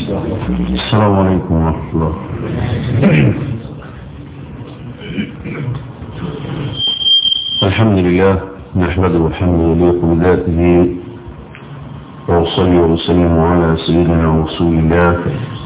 السلام عليكم ورحمة الله الحمد لله نحمده الحمد يليق بذاته وأصلي وسلم على سيدنا رسول الله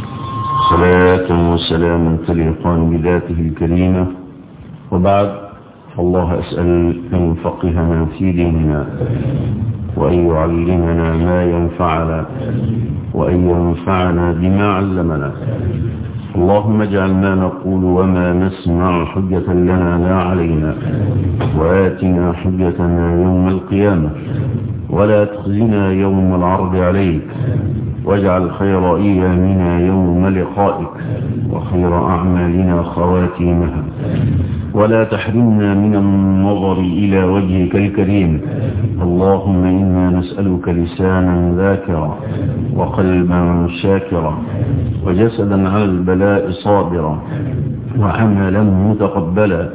صلاة وسلاما تليقان بذاته الكريمة وبعد الله أسأل أن يفقهنا في ديننا وأن يعلمنا ما ينفعنا وأن ينفعنا بما علمنا اللهم اجعل ما نقول وما نسمع حجة لنا لا علينا وآتنا حجتنا يوم القيامة ولا تخزنا يوم العرض عليك واجعل خير أيامنا يوم لقائك وخير أعمالنا خواتيمها ولا تحرمنا من النظر إلى وجهك الكريم اللهم إنا نسألك لسانا ذاكرا وقلبا شاكرا وجسدا على البلاء صابرا وعملا متقبلا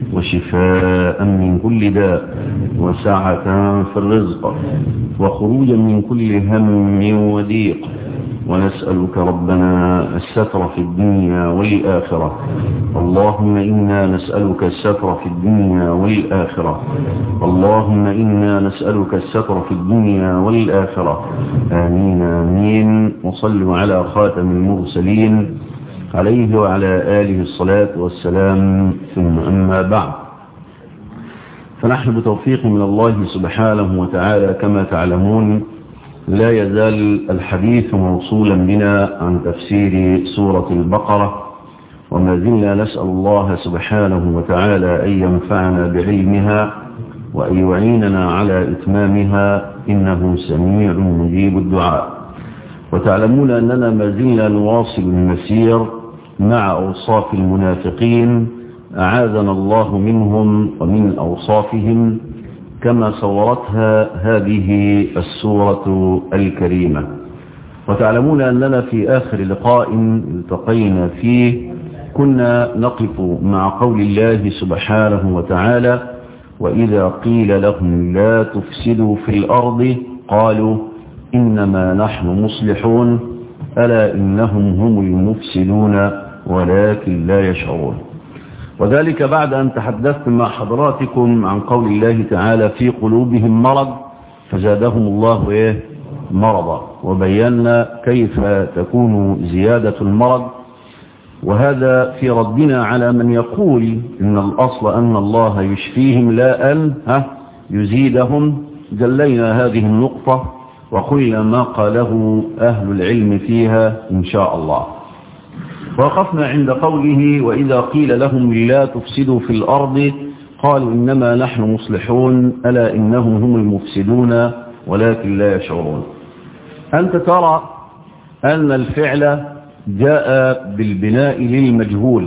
وشفاء من كل داء وسعة في الرزق وخروجا من كل هم وضيق ونسألك ربنا الستر في الدنيا والآخرة اللهم إنا نسألك الستر في الدنيا والآخرة اللهم إنا نسألك الستر في الدنيا والآخرة آمين آمين وصلوا على خاتم المرسلين عليه وعلى آله الصلاة والسلام ثم أما بعد فنحن بتوفيق من الله سبحانه وتعالى كما تعلمون لا يزال الحديث موصولا بنا عن تفسير سورة البقرة وما زلنا نسأل الله سبحانه وتعالى أن ينفعنا بعلمها وأن يعيننا على إتمامها إنه سميع مجيب الدعاء وتعلمون أننا ما زلنا نواصل المسير مع أوصاف المنافقين أعاذنا الله منهم ومن أوصافهم كما صورتها هذه السورة الكريمة وتعلمون أننا في آخر لقاء التقينا فيه كنا نقف مع قول الله سبحانه وتعالى وإذا قيل لهم لا تفسدوا في الأرض قالوا إنما نحن مصلحون ألا إنهم هم المفسدون ولكن لا يشعرون وذلك بعد أن تحدثت مع حضراتكم عن قول الله تعالى في قلوبهم مرض فزادهم الله إيه مرضا وبينا كيف تكون زيادة المرض وهذا في ردنا على من يقول إن الأصل أن الله يشفيهم لا أن ها يزيدهم جلينا هذه النقطة وقلنا ما قاله أهل العلم فيها إن شاء الله وقفنا عند قوله وإذا قيل لهم لا تفسدوا في الأرض قالوا إنما نحن مصلحون ألا إنهم هم المفسدون ولكن لا يشعرون أنت ترى أن الفعل جاء بالبناء للمجهول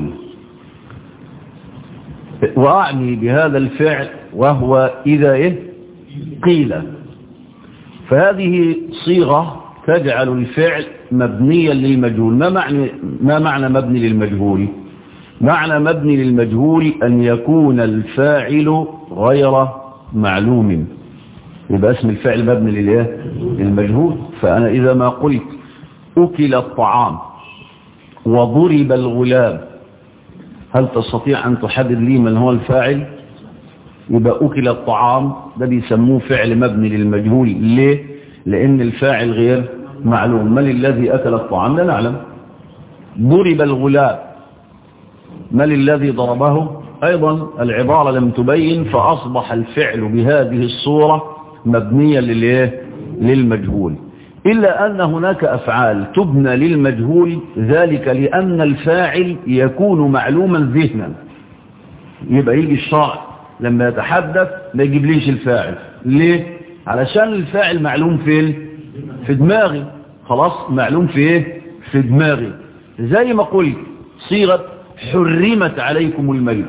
وأعني بهذا الفعل وهو إذا إيه قيل فهذه صيغة تجعل الفعل مبنيا للمجهول ما معنى, ما معنى مبني للمجهول معنى مبني للمجهول أن يكون الفاعل غير معلوم يبقى اسم الفعل مبني للإيه للمجهول فأنا إذا ما قلت أكل الطعام وضرب الغلام هل تستطيع أن تحدد لي من هو الفاعل يبقى أكل الطعام ده بيسموه فعل مبني للمجهول ليه لأن الفاعل غير معلوم من الذي أكل الطعام لا نعلم ضرب الغلام من الذي ضربه أيضا العبارة لم تبين فأصبح الفعل بهذه الصورة مبنيا للإيه؟ للمجهول إلا أن هناك أفعال تبنى للمجهول ذلك لأن الفاعل يكون معلوما ذهنا يبقى يجي الشرع لما يتحدث ما يجيب ليش الفاعل ليه علشان الفاعل معلوم فين في دماغي خلاص معلوم في ايه في دماغي زي ما قلت صيغة حرمت عليكم الميت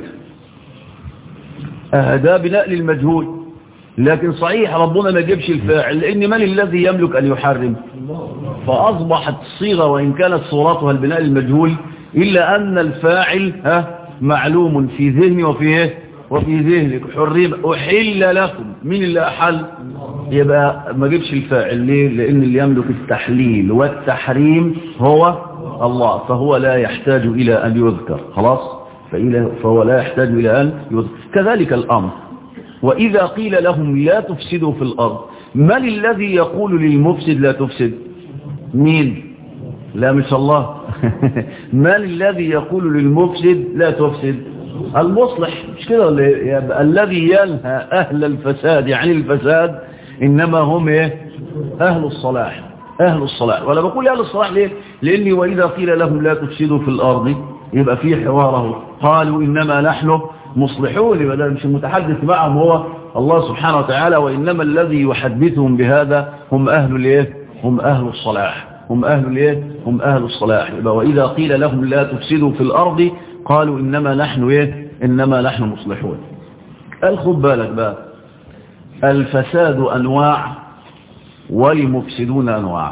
هذا بناء للمجهول لكن صحيح ربنا ما جابش الفاعل لان من الذي يملك ان يحرم فاصبحت الصيغة وان كانت صورتها البناء للمجهول الا ان الفاعل ها معلوم في ذهني وفي ايه وفي ذهنك حرم احل لكم من اللي احل يبقى ما جيبش الفاعل ليه لان اللي يملك التحليل والتحريم هو الله فهو لا يحتاج الى ان يذكر خلاص فهو لا يحتاج الى ان يذكر كذلك الامر واذا قيل لهم لا تفسدوا في الارض من الذي يقول للمفسد لا تفسد مين لا مش الله من الذي يقول للمفسد لا تفسد المصلح مش كده يبقى الذي ينهى أهل الفساد عن الفساد إنما هم إيه أهل الصلاح أهل الصلاح ولا بقول أهل الصلاح ليه لأني وإذا قيل لهم لا تفسدوا في الأرض يبقى في حواره قالوا إنما نحن مصلحون يبقى ده مش المتحدث معهم هو الله سبحانه وتعالى وإنما الذي يحدثهم بهذا هم أهل الإيه هم أهل الصلاح هم أهل الإيه هم أهل الصلاح يبقى وإذا قيل لهم لا تفسدوا في الأرض قالوا إنما نحن إيه إنما نحن مصلحون قال خد بالك بقى الفساد أنواع والمفسدون أنواع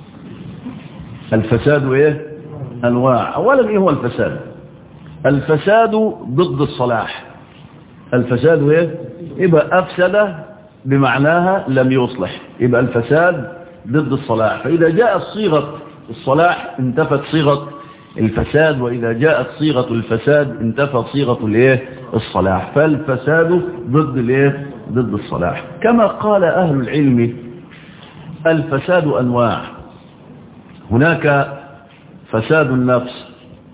الفساد إيه أنواع أولا إيه هو الفساد الفساد ضد الصلاح الفساد إيه يبقى أفسد بمعناها لم يصلح يبقى الفساد ضد الصلاح فإذا جاءت صيغة الصلاح انتفت صيغة الفساد وإذا جاءت صيغة الفساد انتفت صيغة الايه الصلاح فالفساد ضد الايه ضد الصلاح كما قال أهل العلم الفساد أنواع هناك فساد النفس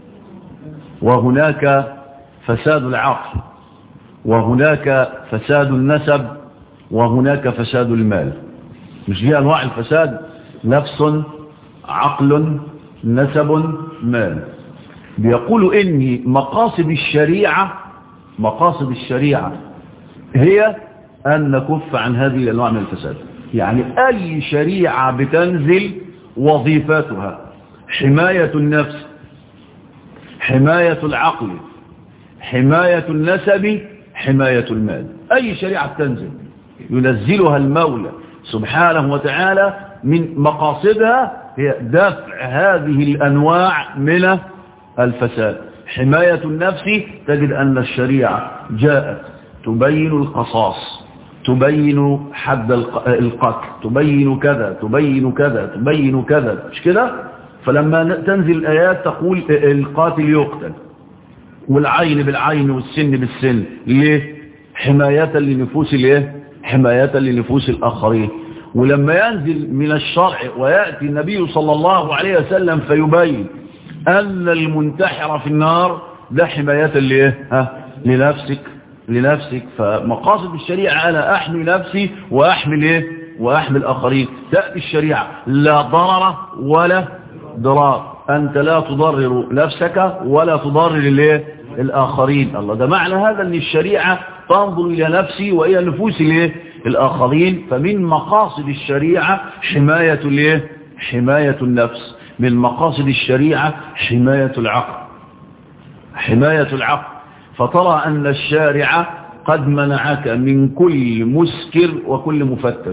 وهناك فساد العقل وهناك فساد النسب وهناك فساد المال مش دي أنواع الفساد نفس عقل نسب مال بيقول إن مقاصد الشريعة مقاصد الشريعة هي أن نكف عن هذه الأنواع من الفساد يعني أي شريعة بتنزل وظيفتها حماية النفس حماية العقل حماية النسب حماية المال أي شريعة تنزل ينزلها المولى سبحانه وتعالى من مقاصدها هي دفع هذه الأنواع من الفساد حماية النفس تجد أن الشريعة جاءت تبين القصاص تبين حد القتل تبين كذا تبين كذا تبين كذا مش كده فلما تنزل الآيات تقول القاتل يقتل والعين بالعين والسن بالسن ليه حماية لنفوس الايه حماية لنفوس الآخرين ولما ينزل من الشرع ويأتي النبي صلى الله عليه وسلم فيبين أن المنتحر في النار ده حماية لإيه ها لنفسك لنفسك فمقاصد الشريعة أنا أحمي نفسي وأحمل إيه وأحمل الآخرين تأتي الشريعة لا ضرر ولا ضرار أنت لا تضرر نفسك ولا تضرر الإيه الآخرين الله ده معنى هذا أن الشريعة تنظر إلى نفسي وإلى نفوس الإيه الآخرين فمن مقاصد الشريعة حماية الإيه حماية النفس من مقاصد الشريعة حماية العقل حماية العقل فترى أن الشارع قد منعك من كل مسكر وكل مفتر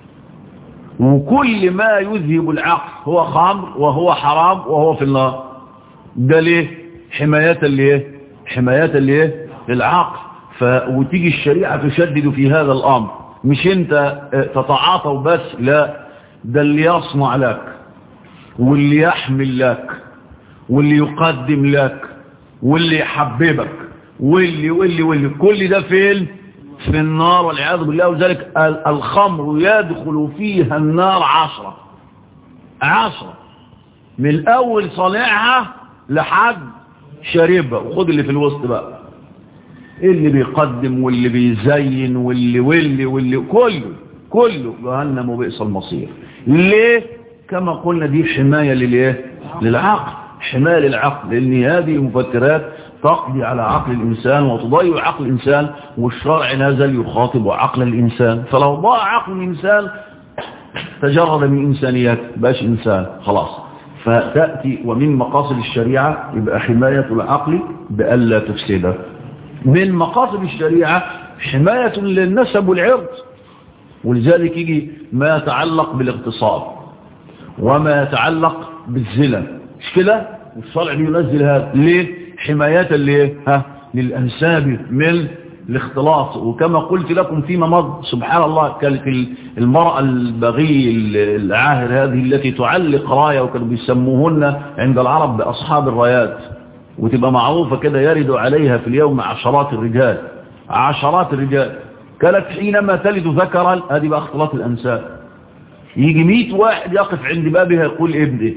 وكل ما يذهب العقل هو خمر وهو حرام وهو في النار ده ليه حماية ليه حماية ليه للعقل ف... وتيجي الشريعة تشدد في هذا الأمر مش انت تتعاطى وبس لا ده اللي يصنع لك واللي يحمل لك واللي يقدم لك واللي يحببك واللي واللي واللي كل ده فين في النار والعياذ بالله وذلك الخمر يدخل فيها النار عشرة عشرة من اول صانعها لحد شاربها وخد اللي في الوسط بقى اللي بيقدم واللي بيزين واللي واللي واللي كله كله جهنم وبئس المصير ليه كما قلنا دي حماية للايه للعقل حماية للعقل لان هذه المفكرات تقضي على عقل الإنسان وتضيع عقل الإنسان والشرع نزل يخاطب عقل الإنسان فلو ضاع عقل الإنسان تجرد من إنسانيات باش إنسان خلاص فتأتي ومن مقاصد الشريعة يبقى حماية العقل بألا تفسده من مقاصد الشريعة حماية للنسب والعرض ولذلك يجي ما يتعلق بالاغتصاب وما يتعلق بالزنا مش كده والشرع بينزل هذا ليه حماية ليه ها للأنساب من الاختلاط وكما قلت لكم فيما مضى سبحان الله كانت المرأة البغي العاهر هذه التي تعلق راية وكانوا بيسموهن عند العرب بأصحاب الرايات وتبقى معروفة كده يرد عليها في اليوم عشرات الرجال عشرات الرجال كانت حينما تلد ذكرا هذه بقى اختلاط الأنساب يجي مئة واحد يقف عند بابها يقول ابني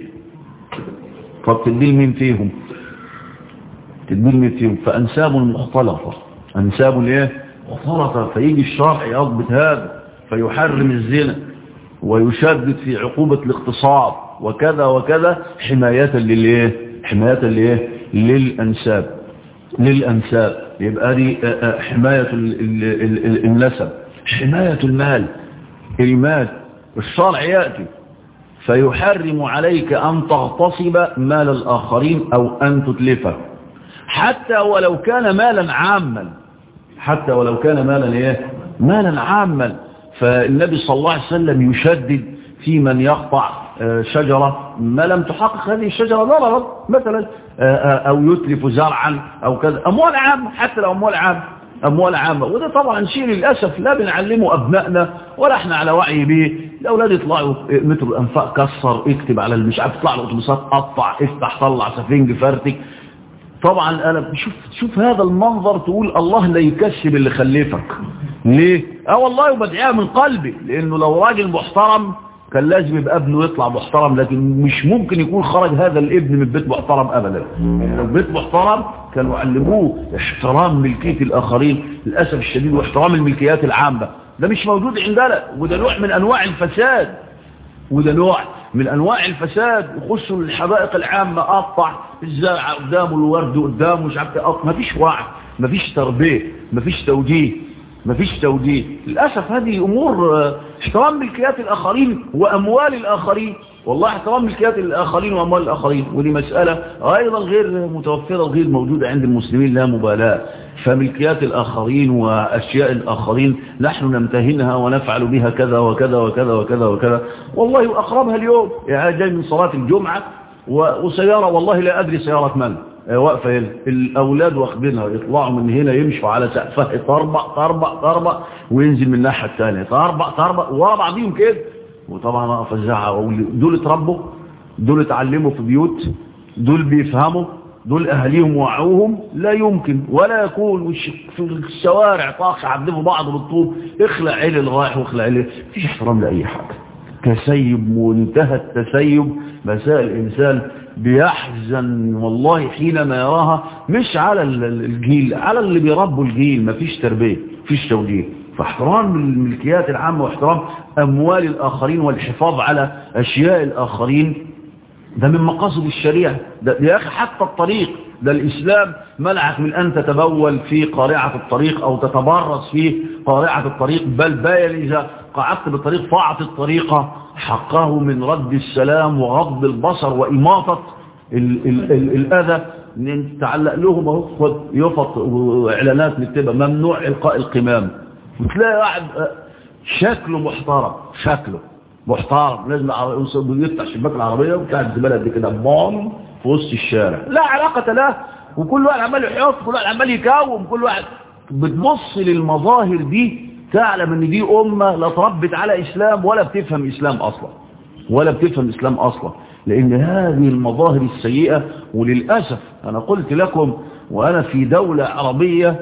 طب تدي مين فيهم تدي مين فيهم فأنساب مختلطة أنساب ايه مختلطة فيجي الشرع يضبط هذا فيحرم الزنا ويشدد في عقوبة الاغتصاب وكذا وكذا حماية للايه حماية للايه للأنساب للأنساب يبقى دي حماية النسب حماية المال المال الشرع يأتي فيحرم عليك أن تغتصب مال الآخرين أو أن تتلفه حتى ولو كان مالا عاما حتى ولو كان مالا إيه؟ مالا عاما فالنبي صلى الله عليه وسلم يشدد في من يقطع شجرة ما لم تحقق هذه الشجرة ضررا مثلا أو يتلف زرعا أو كذا أموال عامة حتى لو أموال عامة أموال عامة وده طبعا شيء للأسف لا بنعلمه أبنائنا ولا احنا على وعي به الأولاد يطلعوا متر الأنفاق كسر اكتب على مش عارف تطلع الأتوبيسات قطع افتح طلع سفنج فرتك طبعا أنا شوف شوف هذا المنظر تقول الله لا يكسب اللي خلفك ليه؟ اه والله وبدعيها من قلبي لأنه لو راجل محترم كان لازم يبقى ابنه يطلع محترم لكن مش ممكن يكون خرج هذا الابن من بيت محترم ابدا لو بيت محترم كانوا علموه احترام ملكية الاخرين للأسف الشديد واحترام الملكيات العامة ده مش موجود عندنا وده نوع من انواع الفساد وده نوع من انواع الفساد يخشوا الحدائق العامة قطع الزرع قدامه الورد قدامه مش عارف ايه مفيش وعي مفيش تربية مفيش توجيه مفيش توجيه للأسف هذه أمور احترام ملكيات الآخرين وأموال الآخرين والله احترام ملكيات الآخرين وأموال الآخرين ودي مسألة أيضا غير متوفرة غير موجودة عند المسلمين لا مبالاة فملكيات الآخرين وأشياء الآخرين نحن نمتهنها ونفعل بها كذا وكذا وكذا وكذا وكذا والله أقربها اليوم يعني جاي من صلاة الجمعة وسيارة والله لا أدري سيارة من واقفة هنا الأولاد واخدينها يطلعوا من هنا يمشوا على سقفها تربع تربع تربع وينزل من الناحية الثانية تربع تربع ورا بعضيهم كده وطبعا أقف أزعق وأقول دول اتربوا دول اتعلموا في بيوت دول بيفهموا دول أهليهم وعوهم لا يمكن ولا يكون في الشوارع طاقة عدفوا بعض بالطوب اخلع عيل الرايح واخلع عيل مفيش احترام لأي حاجة تسيب منتهى التسيب مساء الإنسان بيحزن والله حينما يراها مش على الجيل على اللي بيربوا الجيل مفيش تربية مفيش توجيه فاحترام الملكيات العامة واحترام أموال الآخرين والحفاظ على أشياء الآخرين ده من مقاصد الشريعة ده يا أخي حتى الطريق ده الإسلام منعك من أن تتبول في قارعة الطريق أو تتبرز في قارعة الطريق بل باين إذا قعدت بالطريق فاعط الطريقة حقه من رد السلام وغض البصر وإماطة ال ال ال الأذى تعلق لهم اهو يفط وإعلانات مكتبة ممنوع إلقاء القمام وتلاقي واحد شكله محترم شكله محترم لازم يفتح شباك العربية وبتاع الزبالة دي كده بام في وسط الشارع لا علاقة له وكل واحد عمال يحط كل واحد عمال يكوم كل واحد بتبص للمظاهر دي تعلم ان دي امة لا تربت على اسلام ولا بتفهم اسلام اصلا ولا بتفهم اسلام اصلا لان هذه المظاهر السيئة وللأسف انا قلت لكم وانا في دولة عربية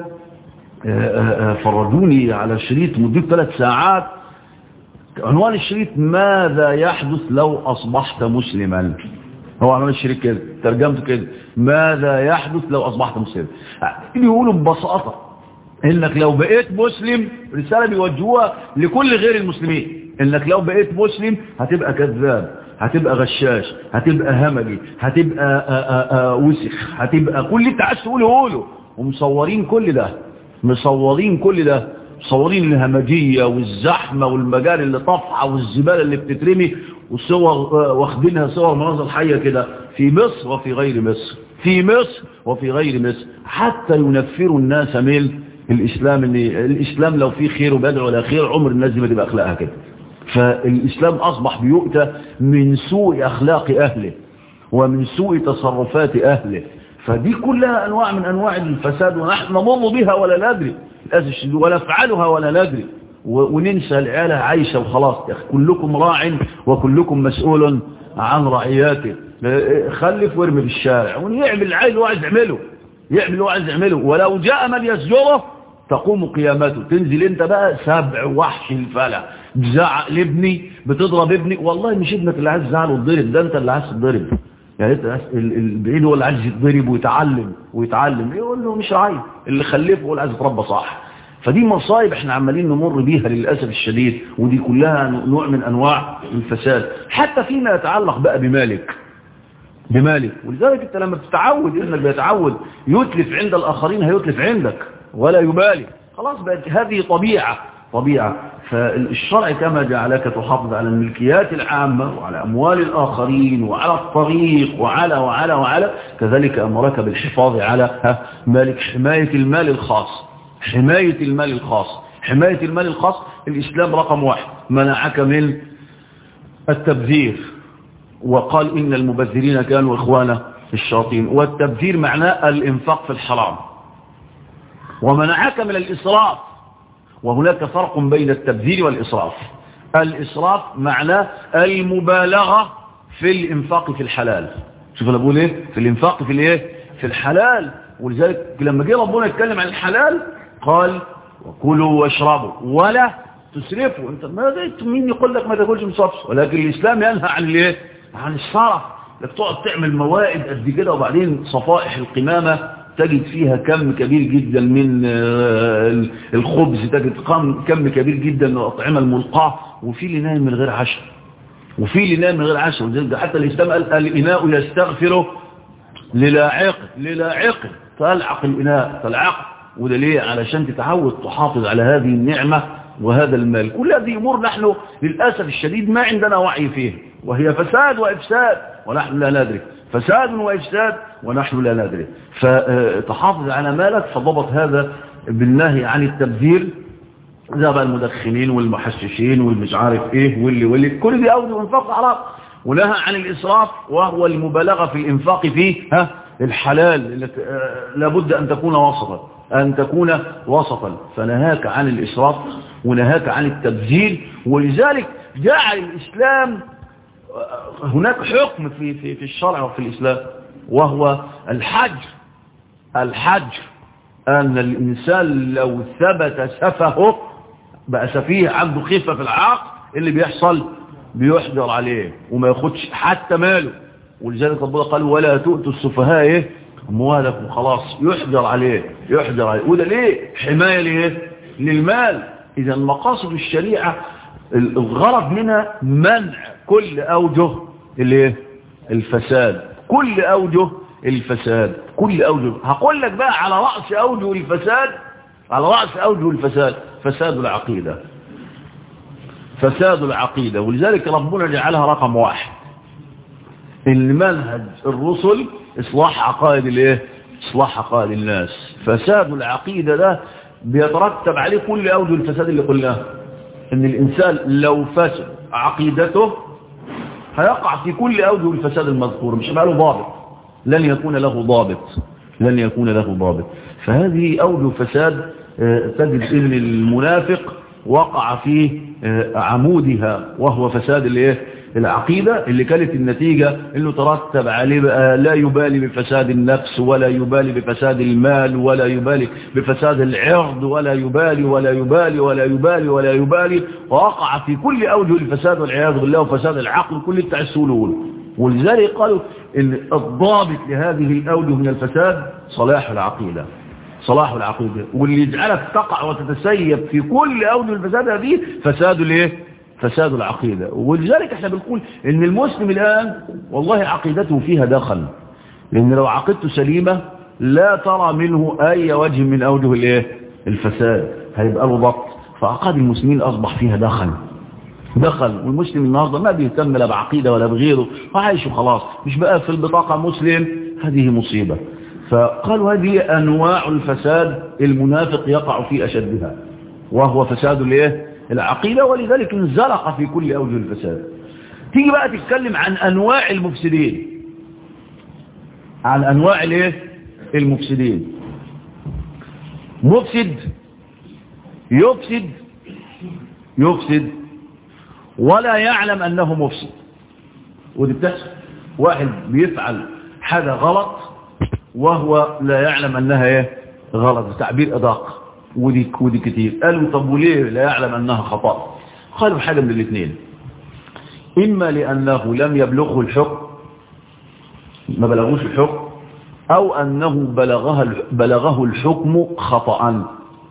فرجوني على شريط مدة ثلاث ساعات عنوان الشريط ماذا يحدث لو اصبحت مسلما هو عنوان الشريط كده ترجمته كده ماذا يحدث لو اصبحت مسلما يقولوا ببساطة انك لو بقيت مسلم رسالة بيوجهوها لكل غير المسلمين انك لو بقيت مسلم هتبقى كذاب هتبقى غشاش هتبقى همجي هتبقى آآ آآ وسخ هتبقى كل اللي انت عايز تقوله قوله ومصورين كل ده مصورين كل ده مصورين الهمجية والزحمة والمجال اللي طفحة والزبالة اللي بتترمي والصور واخدينها صور مناظر حية كده في مصر وفي غير مصر في مصر وفي غير مصر حتى ينفروا الناس من الإسلام ان الإسلام لو فيه خير وبدع ولا خير عمر الناس دي ما تبقى أخلاقها كده فالإسلام أصبح بيؤتى من سوء أخلاق أهله ومن سوء تصرفات أهله فدي كلها أنواع من أنواع الفساد ونحن نمر بها ولا ندري ولا نفعلها ولا ندري وننسى العيالة عايشة وخلاص يا أخي كلكم راع وكلكم مسؤول عن رعياته خلف وارمي في الشارع ويعمل العيل اللي هو عايز يعمله يعمل اللي هو عايز يعمله ولو جاء من يسجره تقوم قيامته تنزل انت بقى سبع وحش الفلا بزعق لابني بتضرب ابني والله مش ابنك اللي عايز تزعله وتضرب ده انت اللي عايز تضرب يعني انت البعيد هو اللي عايز يتضرب ويتعلم ويتعلم يقول له مش عايز اللي خلفه هو اللي عايز يتربى صح فدي مصايب احنا عمالين نمر بيها للأسف الشديد ودي كلها نوع من أنواع الفساد حتى فيما يتعلق بقى بمالك بمالك ولذلك انت لما بتتعود انك بيتعود يتلف عند الآخرين هيتلف عندك ولا يبالي خلاص بقت هذه طبيعة طبيعة فالشرع كما جعلك تحافظ على الملكيات العامة وعلى أموال الآخرين وعلى الطريق وعلى وعلى وعلى كذلك أمرك بالحفاظ على مالك حماية المال الخاص حماية المال الخاص حماية المال الخاص الإسلام رقم واحد منعك من التبذير وقال إن المبذرين كانوا إخوانا الشياطين والتبذير معناه الإنفاق في الحرام ومنعك من الإسراف وهناك فرق بين التبذير والإسراف الإسراف معناه المبالغة في الإنفاق في الحلال شوف أنا بقول إيه في الإنفاق في الإيه في الحلال ولذلك لما جه ربنا يتكلم عن الحلال قال وكلوا واشربوا ولا تسرفوا انت ما ديت مين يقول لك ما تاكلش مصفص ولكن الاسلام ينهى عن الايه عن الصرف انك تقعد تعمل موائد قد كده وبعدين صفائح القمامه تجد فيها كم كبير جدا من الخبز تجد كم كبير جدا من الأطعمة الملقاة وفي اللي نايم من غير عشاء وفي اللي نايم من غير عشاء حتى الإسلام قال الإناء يستغفر للاعق للاعق تلعق الإناء تلعق وده ليه علشان تتعود تحافظ على هذه النعمة وهذا المال كل هذه أمور نحن للأسف الشديد ما عندنا وعي فيه وهي فساد وإفساد ونحن لا ندرك فساد وإفساد ونحن لا ندري فتحافظ على مالك فضبط هذا بالنهي عن التبذير زي بقى المدخنين والمحششين والمش عارف ايه واللي واللي كل دي أوجه انفاق حرام ونهى عن الإسراف وهو المبالغة في الإنفاق فيه ها الحلال لابد أن تكون وسطا أن تكون وسطا فنهاك عن الإسراف ونهاك عن التبذير ولذلك جعل الإسلام هناك حكم في في في الشرع وفي الإسلام وهو الحجر الحجر أن الإنسان لو ثبت سفهه بقى سفيه عنده خفة في العقل اللي بيحصل بيحجر عليه وما ياخدش حتى ماله ولذلك ربنا قال ولا تؤتوا السفهاء ايه اموالكم خلاص يحجر عليه يحجر عليه وده ليه حماية ليه للمال اذا مقاصد الشريعة الغرض منها منع كل اوجه الايه الفساد كل اوجه الفساد كل اوجه هقول لك بقى على رأس اوجه الفساد على رأس اوجه الفساد فساد العقيدة فساد العقيدة ولذلك ربنا جعلها رقم واحد المنهج الرسل اصلاح عقائد الايه اصلاح عقائد الناس فساد العقيدة ده بيترتب عليه كل اوجه الفساد اللي قلناه ان الانسان لو فسد عقيدته هيقع في كل اوجه الفساد المذكور مش هيبقى له ضابط لن يكون له ضابط لن يكون له ضابط فهذه اوجه فساد تجد ان المنافق وقع في عمودها وهو فساد الايه العقيدة اللي كانت النتيجة انه ترتب عليه بقى لا يبالي بفساد النفس ولا يبالي بفساد المال ولا يبالي بفساد العرض ولا يبالي ولا يبالي ولا يبالي ولا يبالي ووقع في كل أوجه الفساد والعياذ بالله وفساد العقل كل بتاع السلول ولذلك قالوا ان الضابط لهذه الأوجه من الفساد صلاح العقيدة صلاح العقيدة واللي يجعلك تقع وتتسيب في كل أوجه الفساد هذه فساد الايه فساد العقيدة ولذلك احنا بنقول ان المسلم الآن والله عقيدته فيها دخل لان لو عقيدته سليمة لا ترى منه اي وجه من اوجه الايه الفساد هيبقى له ضبط فعقاد المسلمين اصبح فيها دخل دخل والمسلم النهاردة ما بيهتم لا بعقيدة ولا بغيره وعايش وخلاص مش بقى في البطاقة مسلم هذه مصيبة فقالوا هذه انواع الفساد المنافق يقع في اشدها وهو فساد الايه العقيدة ولذلك انزلق في كل أوجه الفساد تيجي بقى تتكلم عن أنواع المفسدين عن أنواع الايه المفسدين مفسد يفسد يفسد ولا يعلم أنه مفسد ودي بتحصل واحد بيفعل حاجة غلط وهو لا يعلم أنها ايه غلط تعبير أدق ودي, ودي كتير قالوا طب وليه لا يعلم أنها خطأ قالوا حاجة من الاثنين إما لأنه لم يبلغه الحكم ما بلغوش الحكم أو أنه بلغها بلغه الحكم خطأ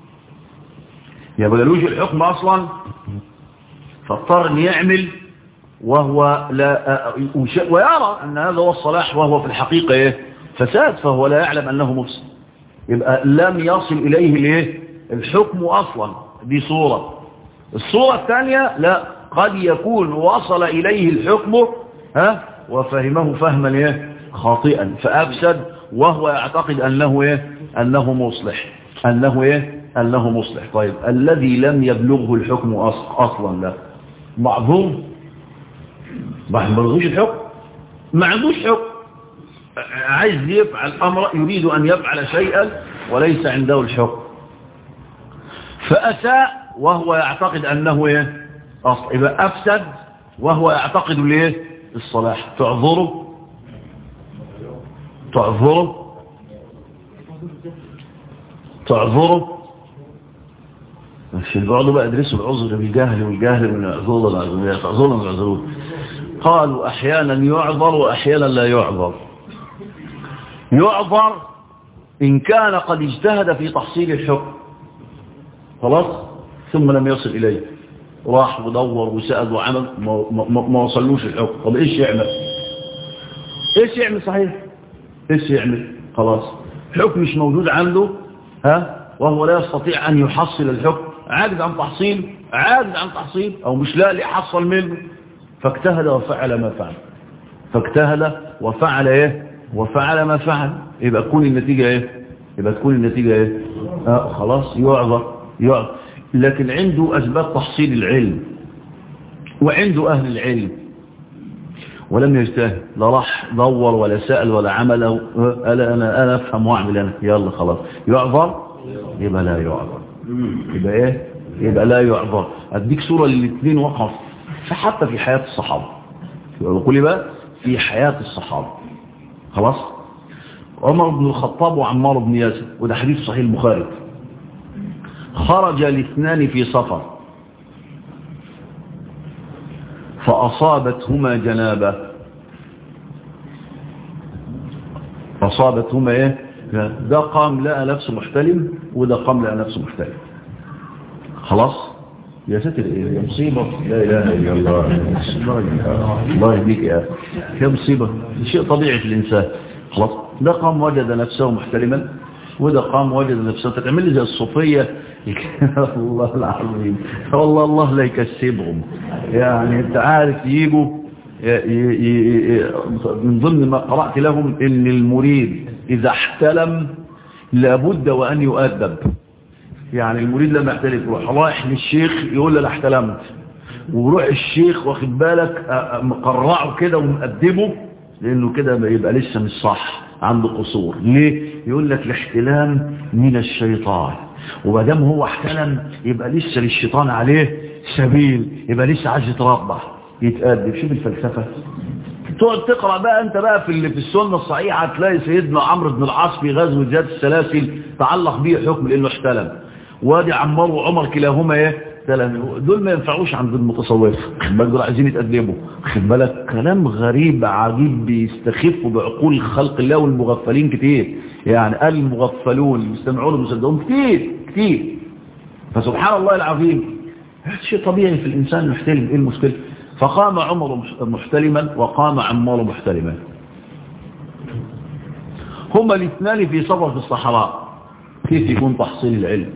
يا بلغوش الحكم أصلا فاضطر أن يعمل وهو لا ويرى أن هذا هو الصلاح وهو في الحقيقة إيه؟ فساد فهو لا يعلم أنه مفسد يبقى لم يصل إليه الايه الحكم أصلا دي صورة الصورة الثانية لا قد يكون وصل إليه الحكم ها وفهمه فهما ايه خاطئا فأفسد وهو يعتقد أنه ايه أنه مصلح أنه ايه أنه مصلح طيب الذي لم يبلغه الحكم أصلا لا معظوم ما بلغوش الحكم ما عندوش حكم عايز يفعل أمر يريد أن يفعل شيئا وليس عنده الحكم فأساء وهو يعتقد أنه إيه أصل يبقى أفسد وهو يعتقد ليه الصلاح تعذره تعذره تعذره مش بيقعدوا بقى يدرسوا العذر بالجهل والجهل من العذور تعذرهم العذور قالوا أحيانا يعذر وأحيانا لا يعذر يعذر إن كان قد اجتهد في تحصيل الحكم خلاص ثم لم يصل إليه راح ودور وسأل وعمل ما, ما, ما وصلوش الحكم طب إيش يعمل إيش يعمل صحيح إيش يعمل خلاص الحكم مش موجود عنده ها وهو لا يستطيع أن يحصل الحكم عاجز عن تحصيل عاجز عن تحصيل أو مش لاقي يحصل منه فاجتهد وفعل ما فعل فاجتهد وفعل ايه وفعل ما فعل يبقى تكون النتيجة ايه يبقى تكون النتيجة ايه آه خلاص يعذر يعذر لكن عنده اسباب تحصيل العلم وعنده اهل العلم ولم يجتهد لا راح دور ولا سأل ولا عمل قال انا انا افهم واعمل انا يلا خلاص يعذر يبقى لا يعذر يبقى ايه يبقى لا يعذر اديك صورة للاثنين وقف فحتى في حياة الصحابة يقول بقى في حياة الصحابة خلاص عمر بن الخطاب وعمار بن ياسر وده حديث صحيح البخاري خرج الاثنان في سفر فأصابتهما جنابة أصابتهما ايه ده قام لقى نفسه محتلم وده قام لقى نفسه محتلم خلاص يا ساتر ايه يا مصيبة لا اله الا الله الله يهديك يا يا مصيبة شيء طبيعي في الانسان خلاص ده قام وجد نفسه محترما وده قام وجد نفسه تعمل لي زي الصوفية الله العظيم والله الله لا يكسبهم يعني انت عارف يجوا من ضمن ما قرأت لهم ان المريد اذا احتلم لابد وان يؤدب يعني المريد لما يحتلف يروح رايح للشيخ يقول له انا احتلمت وروح الشيخ واخد بالك مقرعه كده ومقدمه لانه كده يبقى لسه مش صح عنده قصور ليه يقول لك الاحتلام من الشيطان ومادام هو احتلم يبقى لسه للشيطان عليه سبيل يبقى لسه عايز يتربح يتقدم شوف الفلسفه تقعد تقرا بقى انت بقى في اللي في السنه الصحيحه هتلاقي سيدنا عمرو بن العاص في غزوه ذات السلاسل تعلق به حكم لانه احتلم وادي عمار وعمر كلاهما ايه دول ما ينفعوش عند المتصوف بل دول عايزين يتقدموا خد بالك كلام غريب عجيب بيستخفوا بعقول خلق الله والمغفلين كتير يعني قال المغفلون يستمعون المصدقون كتير كتير فسبحان الله العظيم شيء طبيعي في الانسان محتلم ايه المشكله فقام عمر محتلما وقام عمار محتلما هما الاثنان في سفر في الصحراء كيف يكون تحصيل العلم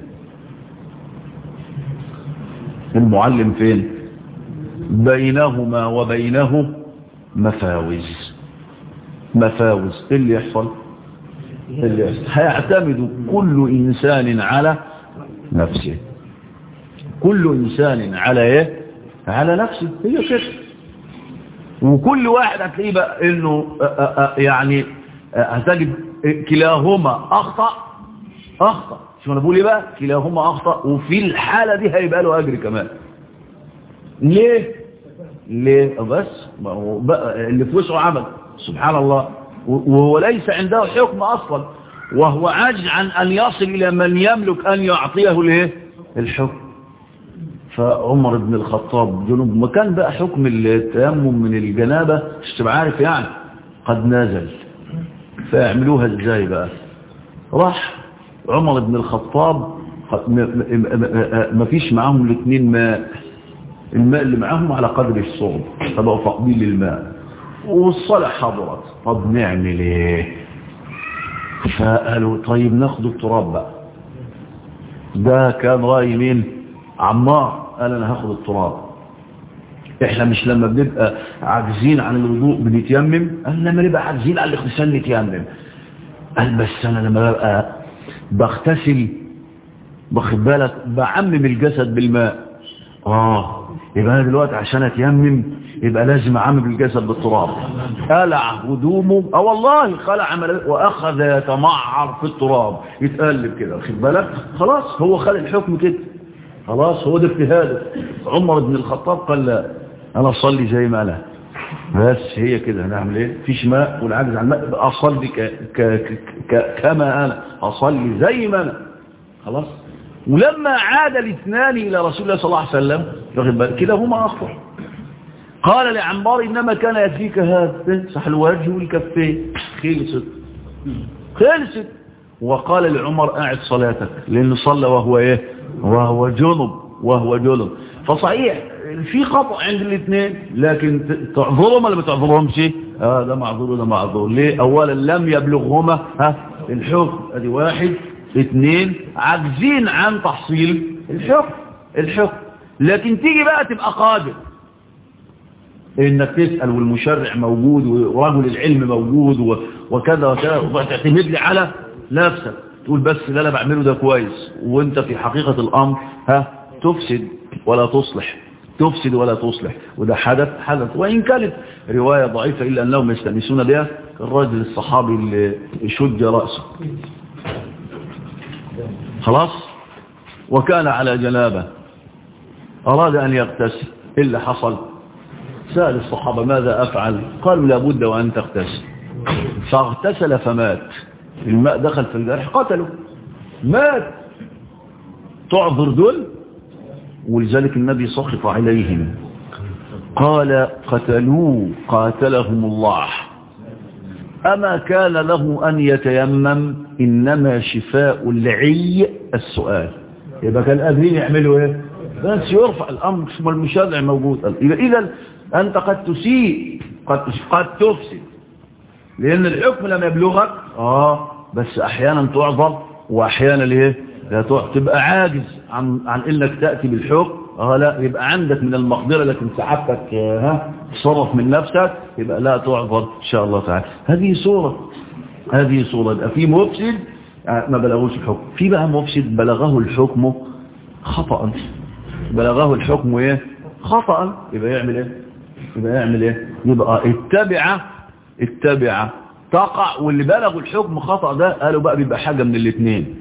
المعلم فين بينهما وبينه مفاوز مفاوز ايه اللي يحصل اللي يحصل هيعتمد كل انسان على نفسه كل انسان على ايه على نفسه هي كده وكل واحد هتلاقيه بقى انه يعني هتجد كلاهما اخطأ اخطأ شو انا بقول ايه بقى كلاهما اخطأ وفي الحالة دي هيبقى له اجر كمان ليه ليه بس ما هو بقى اللي في وسعه عمل سبحان الله وهو ليس عنده حكم اصلا وهو عاجز عن ان يصل الى من يملك ان يعطيه الايه الحكم فعمر بن الخطاب جنوب ما كان بقى حكم التيمم من الجنابة مش تبقى عارف يعني قد نزل فيعملوها ازاي بقى راح عمر بن الخطاب ما فيش معاهم الاثنين ماء الماء اللي معاهم على قدر الصعب فبقوا فاقدين للماء والصلاة حضرت طب نعمل ايه فقالوا طيب ناخد التراب بقى ده كان رأي مين عمار قال انا هاخد التراب احنا مش لما بنبقى عاجزين عن الوضوء بنتيمم قال لما نبقى عاجزين عن الاغتسال نتيمم قال بس انا لما ببقى بغتسل باخد بالك بعمم الجسد بالماء اه يبقى انا دلوقتي عشان اتيمم يبقى لازم اعمم الجسد بالتراب قلع هدومه اه والله خلع عمل واخذ يتمعر في التراب يتقلب كده واخد بالك خلاص هو خد الحكم كده خلاص هو ده اجتهاده عمر بن الخطاب قال لا انا اصلي زي ما انا بس هي كده هنعمل ايه فيش ماء والعجز عن الماء اصلي ك... ك... ك... كما انا اصلي زي ما انا خلاص ولما عاد الاثنان الى رسول الله صلى الله عليه وسلم واخد بالك كلاهما اصفر قال لعمار انما كان يكفيك هذا صح الوجه والكفين خلصت خلصت وقال لعمر اعد صلاتك لانه صلى وهو ايه وهو جنب وهو جنب فصحيح في خطأ عند الاثنين لكن تعذرهم ولا ما تعذرهمش اه ده معذور وده معذور ليه اولا لم يبلغهما ها الحكم ادي واحد اثنين عاجزين عن تحصيل الحكم الحكم لكن تيجي بقى تبقى قادر انك تسأل والمشرع موجود ورجل العلم موجود وكذا وكذا وتعتمد لي على نفسك تقول بس اللي انا بعمله ده كويس وانت في حقيقة الامر ها تفسد ولا تصلح تفسد ولا تصلح وده حدث حدث وإن كانت رواية ضعيفة إلا أنهم يستنسون بها الرجل الصحابي اللي شج رأسه خلاص وكان على جنابه أراد أن يغتسل إلا حصل سأل الصحابة ماذا أفعل قالوا لابد وأن تغتسل فاغتسل فمات الماء دخل في الجرح قتله مات تعذر دول ولذلك النبي سخط عليهم قال قتلوه قاتلهم الله أما كان له أن يتيمم إنما شفاء العي السؤال يبقى كان قادرين يعملوا ايه بس يرفع الأمر ثم المشرع موجود إذا أنت قد تسيء قد, قد تفسد لأن الحكم لم يبلغك آه بس أحيانا تعذر وأحيانا ليه لا تبقى عاجز عن, عن إنك تأتي بالحكم اه لا يبقى عندك من المقدرة لكن سعادتك ها تصرف من نفسك يبقى لا تعذر إن شاء الله تعالى هذه صورة هذه صورة يبقى في مفسد ما بلغوش الحكم في بقى مفسد بلغه الحكم خطأ بلغه الحكم ايه خطأ يبقى يعمل ايه يبقى يعمل ايه يبقى اتبع اتبع تقع واللي بلغوا الحكم خطأ ده قالوا بقى بيبقى حاجة من الاثنين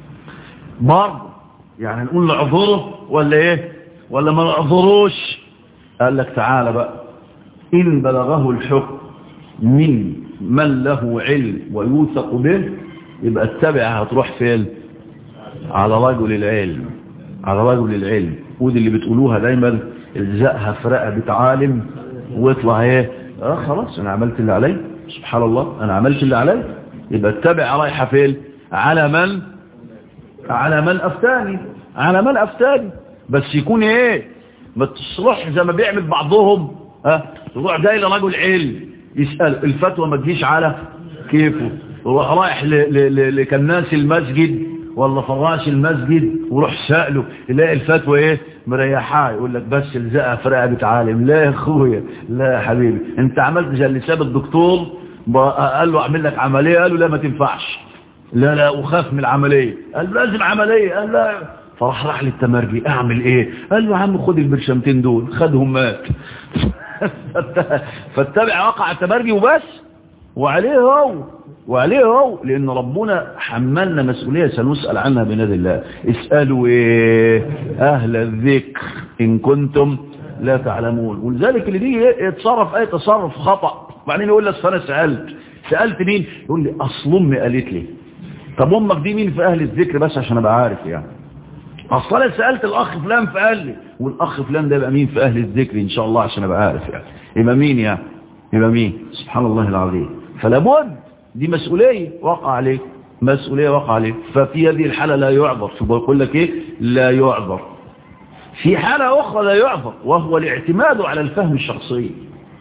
برضه يعني نقول نعذره ولا ايه ولا ما نعذروش قال لك تعالى بقى إن بلغه الحكم من من له علم ويوثق به يبقى اتبع هتروح فين على رجل العلم على رجل العلم ودي اللي بتقولوها دايما الزقها في رقبة عالم واطلع ايه اه خلاص انا عملت اللي علي سبحان الله انا عملت اللي علي يبقى اتبع رايحة فين على من على من افتاني على من افتاني بس يكون ايه ما تصرح زي ما بيعمل بعضهم ها تروح جاي لرجل علم يسأل الفتوى ما تجيش على كيفه وروح رايح لكناس المسجد ولا فراش المسجد وروح سأله يلاقي الفتوى ايه مريحاه يقول لك بس الزقها في رقبة عالم لا يا اخويا لا يا حبيبي انت عملت زي اللي ساب الدكتور قال له اعمل لك عملية قال له لا ما تنفعش لا لا وخاف من العملية قال له لازم عملية قال لا فراح راح للتمرجي اعمل ايه قال له يا عم خد البرشمتين دول خدهم مات فاتبع وقع التمرجي وبس وعليه هو وعليه هو لأن ربنا حملنا مسؤولية سنسأل عنها بنادي الله اسألوا إيه أهل الذكر إن كنتم لا تعلمون ولذلك اللي بيجي يتصرف أي تصرف خطأ بعدين يقول لك أنا سألت سألت مين يقول لي أصل أمي قالت لي طب أمك دي مين في أهل الذكر بس عشان أبقى عارف يعني أصل أنا سألت الأخ فلان فقال لي والأخ فلان ده يبقى مين في أهل الذكر إن شاء الله عشان أبقى عارف يعني يبقى مين يعني يبقى مين سبحان الله العظيم فلا بد دي مسؤولية وقع عليك مسؤولية وقع عليك ففي هذه الحالة لا يعذر شو بقول لك ايه لا يعذر في حالة أخرى لا يعذر وهو الاعتماد على الفهم الشخصي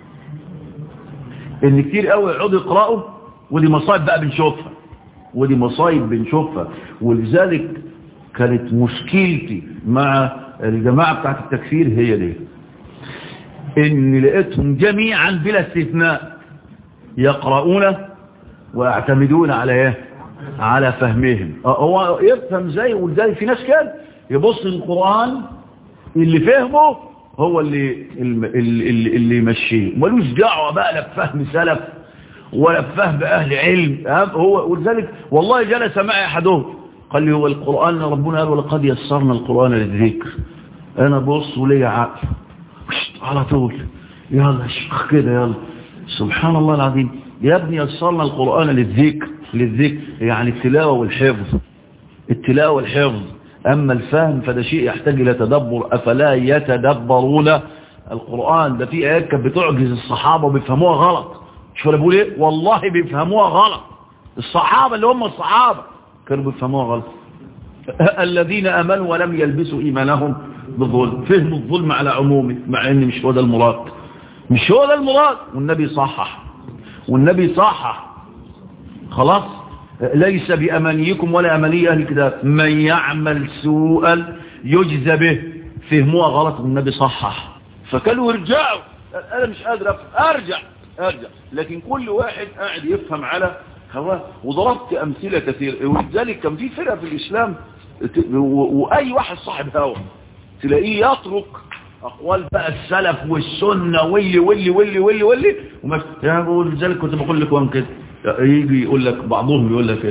ان كتير قوي يقعدوا يقرأوا ودي مصايب بقى بنشوفها ودي مصايب بنشوفها ولذلك كانت مشكلتي مع الجماعة بتاعت التكفير هي دي ان لقيتهم جميعا بلا استثناء يقرؤون ويعتمدون على ايه على فهمهم هو يفهم زي ولذلك في ناس كده يبص القرآن اللي فهمه هو اللي اللي, اللي يمشيه ملوش دعوه بقى لا بفهم سلف ولا بفهم اهل علم هو ولذلك والله جلس معي احدهم قال لي هو القرآن ربنا قال ولقد يسرنا القرآن للذكر انا بص وليا عقل على طول يلا شيخ كده يلا سبحان الله العظيم يا ابني يسرنا القرآن للذكر للذكر يعني التلاوة والحفظ التلاوة والحفظ أما الفهم فده شيء يحتاج إلى تدبر أفلا يتدبرون القرآن ده في آيات كانت بتعجز الصحابة وبيفهموها غلط شو أنا بقول إيه والله بيفهموها غلط الصحابة اللي هم الصحابة كانوا بيفهموها غلط الذين أمنوا ولم يلبسوا إيمانهم بالظلم فهموا الظلم على عمومه مع ان مش هو ده المراد مش هو ده المراد والنبي صحح والنبي صحح خلاص ليس بأمانيكم ولا أماني أهل الكتاب من يعمل سوءا يجزى به فهموها غلط والنبي صحح فكانوا يرجعوا أنا مش قادر أرجع أرجع لكن كل واحد قاعد يفهم على هواه وضربت أمثلة كثير ولذلك كان في فرقة في الإسلام وأي واحد صاحب هوى تلاقيه يترك أقوال بقى السلف والسنة واللي واللي واللي واللي واللي وما يعني بقول لذلك كنت بقول لكم كده يجي يقول لك بعضهم يقول لك ايه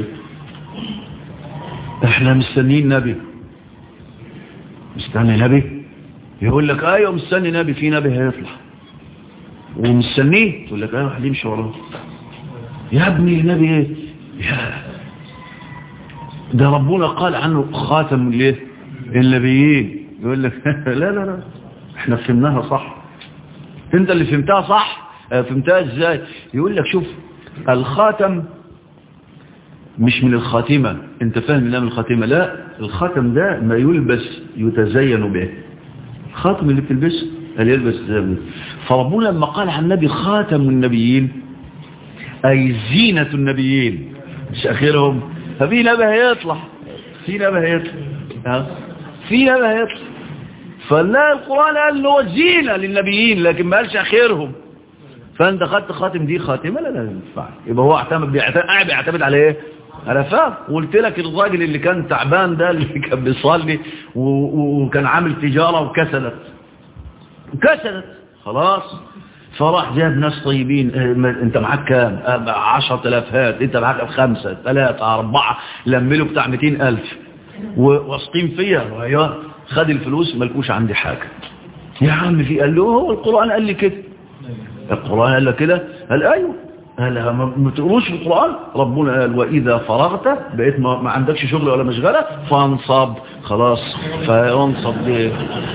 احنا مستنيين نبي مستني نبي يقول لك ايوه مستني نبي في نبي هيطلع ومستنيه يقول لك ايوه واحد يمشي وراه يا ابني نبي ايه يا ده ربنا قال عنه خاتم الايه النبيين يقول لك لا لا لا احنا فهمناها صح انت اللي فهمتها صح فهمتها ازاي يقول لك شوف الخاتم مش من الخاتمة انت فاهم انها من الخاتمة لا الخاتم ده ما يلبس يتزين به الخاتم اللي بتلبسه اللي يلبس يتزين فربنا لما قال عن النبي خاتم النبيين اي زينة النبيين مش اخرهم ففي نبي هيطلع في نبي هيطلع في نبي هيطلع فلا القرآن قال له زينة للنبيين لكن ما قالش اخرهم فانت خدت خاتم دي خاتمه لا لا ينفع يبقى هو اعتمد بيعتمد قاعد بيعتمد على ايه على فهم قلت لك الراجل اللي كان تعبان ده اللي كان بيصلي وكان عامل تجاره وكسلت كسلت خلاص فراح جاب ناس طيبين انت معاك كام 10000 هات انت معاك خمسة ثلاثة أربعة لملوا بتاع 200000 وواثقين فيها خد الفلوس ملكوش عندي حاجة يا عم في قال له هو القرآن قال لي كده القرآن قال لك كده قال ايوه قال ما تقروش في القرآن ربنا قال وإذا فرغت بقيت ما, ما عندكش شغل ولا مشغلة فانصب خلاص فانصب ليه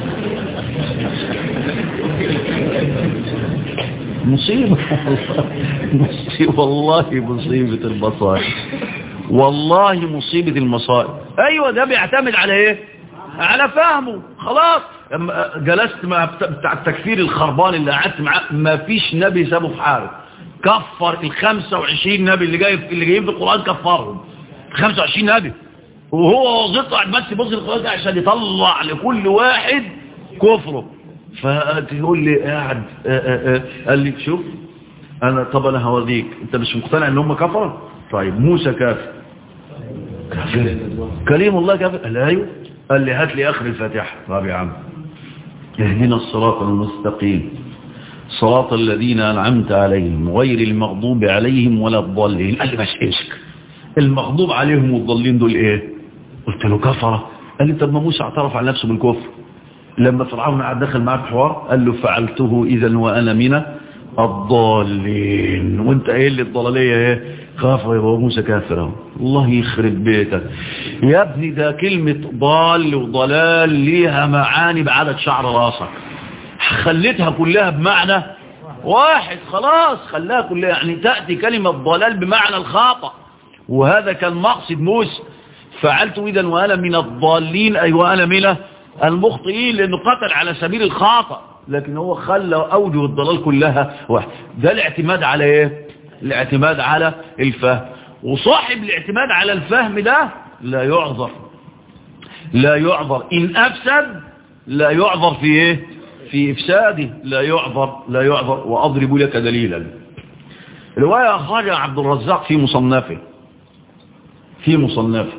مصيبة مصيبة والله مصيبة المصائب والله مصيبة المصائب ايوه ده بيعتمد على ايه على فهمه خلاص جلست مع بتاع التكفير الخربان اللي قعدت معاه ما فيش نبي سابه في حاله كفر ال 25 نبي اللي جاي اللي جايين في القران كفرهم 25 نبي وهو وظيفته قاعد بس يبص القران عشان يطلع لكل واحد كفره فتقول لي قاعد قال لي شوف انا طب انا هوريك انت مش مقتنع ان هم كفروا طيب موسى كافر كافر كليم الله كافر قال ايوه قال لي هات لي اخر الفاتحه طب يا عم اهدنا الصراط المستقيم صراط الذين أنعمت عليهم غير المغضوب عليهم ولا الضالين قال لي مش إيشك المغضوب عليهم والضالين دول إيه قلت له كفرة قال لي طب ما موسى اعترف على نفسه بالكفر لما فرعون قعد دخل معاه في حوار قال له فعلته إذا وأنا من الضالين وانت قايل لي الضلالية ايه كافر يبقى موسى كافر اهو الله يخرب بيتك يا ابني ده كلمة ضال وضلال ليها معاني بعدد شعر راسك خليتها كلها بمعنى واحد خلاص خلاها كلها يعني تأتي كلمة ضلال بمعنى الخاطئ وهذا كان مقصد موسى فعلت إذا وأنا من الضالين أي وأنا من المخطئين لأنه قتل على سبيل الخاطئ لكن هو خلى أوجه الضلال كلها واحد ده الاعتماد على ايه الاعتماد على الفهم وصاحب الاعتماد على الفهم ده لا يعذر لا يعذر إن أفسد لا يعذر في ايه في إفساده لا يعذر لا يعذر وأضرب لك دليلا رواية أخرجها عبد الرزاق في مصنفه في مصنفه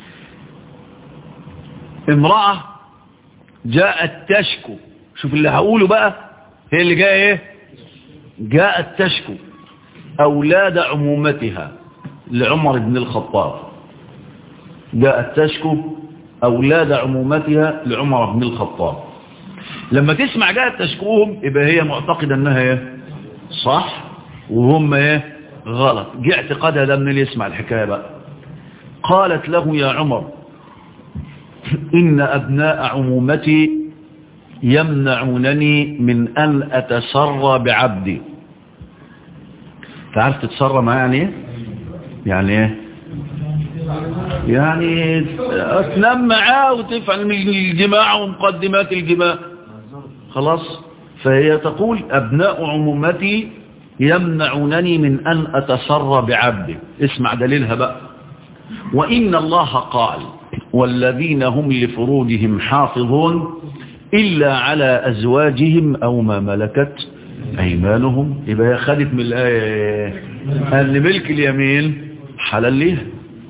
امرأة جاءت تشكو شوف اللي هقوله بقى هي اللي جاء ايه جاءت تشكو أولاد عمومتها لعمر بن الخطاب جاءت تشكو أولاد عمومتها لعمر بن الخطاب لما تسمع جاءت تشكوهم يبقى هي معتقدة أنها ايه صح وهم ايه غلط جاء اعتقادها ده من اللي يسمع الحكاية بقى قالت له يا عمر إن أبناء عمومتي يمنعونني من أن أتسرى بعبدي تعرف تتسرى معاه يعني ايه يعني ايه يعني تنام معاه وتفعل من الجماع ومقدمات الجماع خلاص فهي تقول أبناء عمومتي يمنعونني من أن أتسرى بعبدي اسمع دليلها بقى وإن الله قال والذين هم لفروجهم حافظون إلا على أزواجهم أو ما ملكت أيمانهم يبقى هي خدت من الآية أن ملك اليمين حلال ليه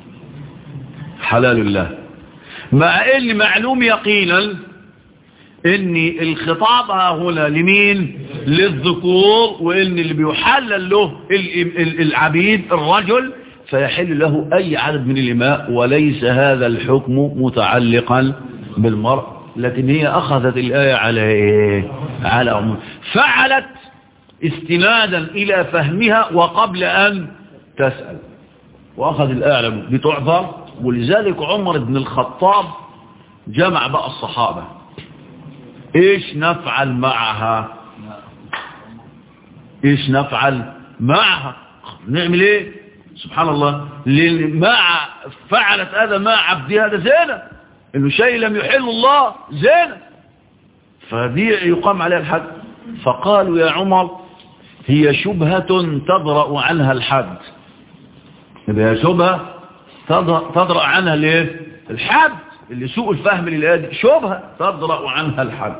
حلال الله مع أن معلوم يقينا أن الخطاب هنا لمين للذكور وأن اللي بيحلل له العبيد الرجل فيحل له أي عدد من الإماء وليس هذا الحكم متعلقا بالمرء لكن هي أخذت الآية على إيه؟ على عموم فعلت استنادا إلى فهمها وقبل أن تسأل وأخذ الآية على بتعذر ولذلك عمر بن الخطاب جمع بقى الصحابة إيش نفعل معها إيش نفعل معها نعمل إيه سبحان الله مع فعلت هذا مع عبدها هذا زينة انه شيء لم يحل الله زينة فدي يقام عليها الحد فقالوا يا عمر هي شبهة تضرأ عنها الحد هي شبهة تضرأ عنها ليه الحد اللي سوء الفهم للآية شبهة تضرأ عنها الحد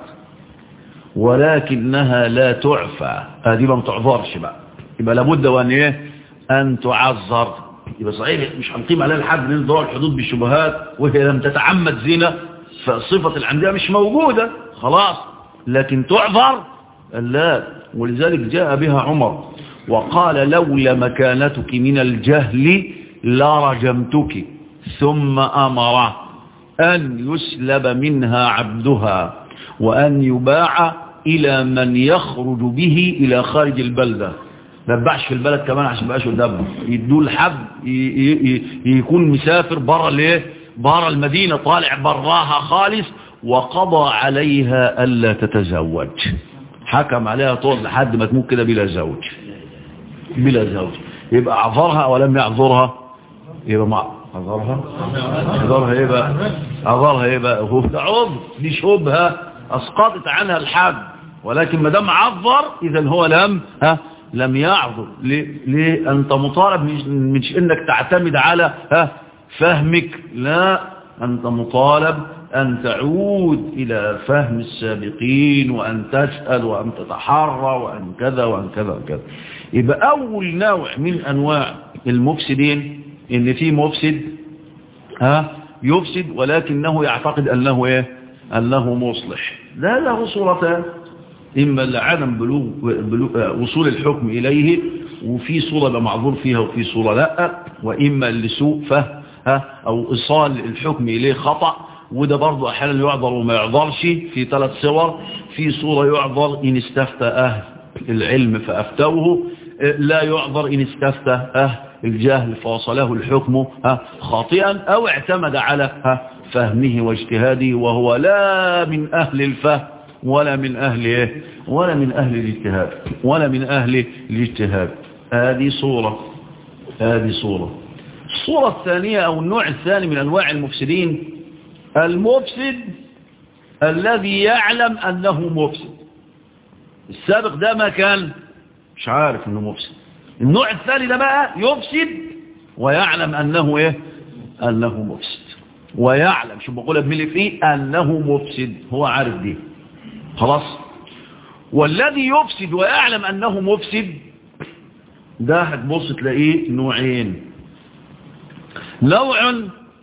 ولكنها لا تعفى هذه ما تعذرش بقى يبقى لابد وان ايه أن تعذر يبقى صحيح مش هنقيم عليها الحد لأن ضوء الحدود بالشبهات وهي لم تتعمد زنا فصفة العمدية مش موجودة خلاص لكن تعذر لا ولذلك جاء بها عمر وقال لولا مكانتك من الجهل لرجمتك ثم أمر أن يسلب منها عبدها وأن يباع إلى من يخرج به إلى خارج البلدة ما يباعش في البلد كمان عشان بقاش قدامه يدوه لحد يكون مسافر بره الايه بره المدينه طالع براها خالص وقضى عليها الا تتزوج حكم عليها طول لحد ما تموت كده بلا زوج بلا زوج يبقى اعذرها ولم يعذرها يبقى مع اعذرها اعذرها ايه بقى اعذرها ايه بقى هو ده عذر دي شبهه اسقطت عنها الحد ولكن ما دام عذر اذا هو لم ها لم يعذر ليه, ليه أنت مطالب مش إنك تعتمد على ها فهمك لا أنت مطالب أن تعود إلى فهم السابقين وأن تسأل وأن تتحرى وأن كذا وأن كذا وكذا يبقى أول نوع من أنواع المفسدين إن في مفسد ها يفسد ولكنه يعتقد أنه إيه أنه مصلح لا له صورتان إما لعدم بلوغ بلوغ وصول الحكم إليه وفي صورة يبقى معذور فيها وفي صورة لا وإما لسوء فهم أو إيصال الحكم إليه خطأ وده برضه أحيانا يعذر وما يعذرش في ثلاث صور في صورة يعذر إن استفتى أهل العلم فأفتوه لا يعذر إن استفتى أهل الجهل فوصله الحكم خاطئا أو اعتمد على فهمه واجتهاده وهو لا من أهل الفهم ولا من أهل إيه ولا من أهل الاجتهاد ولا من أهل الاجتهاد هذه صورة هذه صورة الصورة الثانية أو النوع الثاني من أنواع المفسدين المفسد الذي يعلم أنه مفسد السابق ده ما كان مش عارف أنه مفسد النوع الثاني ده بقى يفسد ويعلم أنه إيه أنه مفسد ويعلم شو بقولها بملي فيه أنه مفسد هو عارف دي خلاص والذي يفسد ويعلم أنه مفسد ده هتبص تلاقيه نوعين نوع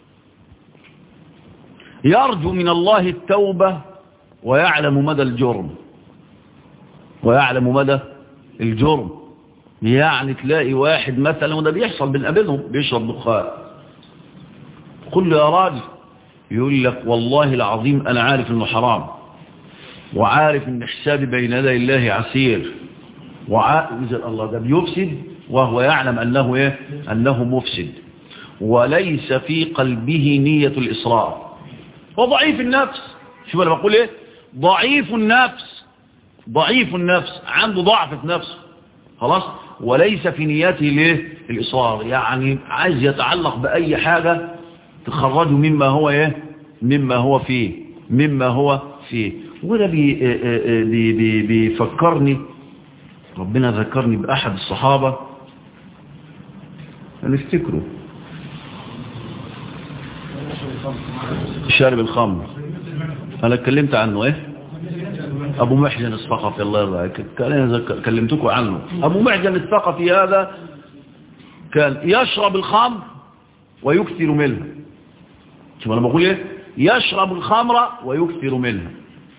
يرجو من الله التوبة ويعلم مدى الجرم ويعلم مدى الجرم يعني تلاقي واحد مثلا وده بيحصل بنقابلهم بيشرب دخان قل له يا راجل يقول لك والله العظيم أنا عارف إنه حرام وعارف إن حسابي بين يدي الله عسير وعارف الله ده بيفسد وهو يعلم أنه إيه أنه مفسد وليس في قلبه نية الإصرار هو ضعيف النفس شوف أنا بقول إيه ضعيف النفس ضعيف النفس عنده ضعف في نفسه خلاص وليس في نيته ليه الإصرار يعني عايز يتعلق بأي حاجة تخرجه مما هو ايه مما هو فيه مما هو فيه وده بي بي بي بيفكرني ربنا ذكرني بأحد الصحابة نفتكره شارب الخمر انا اتكلمت عنه ايه ابو محجن الثقفي الله يرضى كلمتكم عنه ابو محجن الثقفي هذا كان يشرب الخمر ويكثر منها شوف انا بقول ايه يشرب الخمر ويكثر منها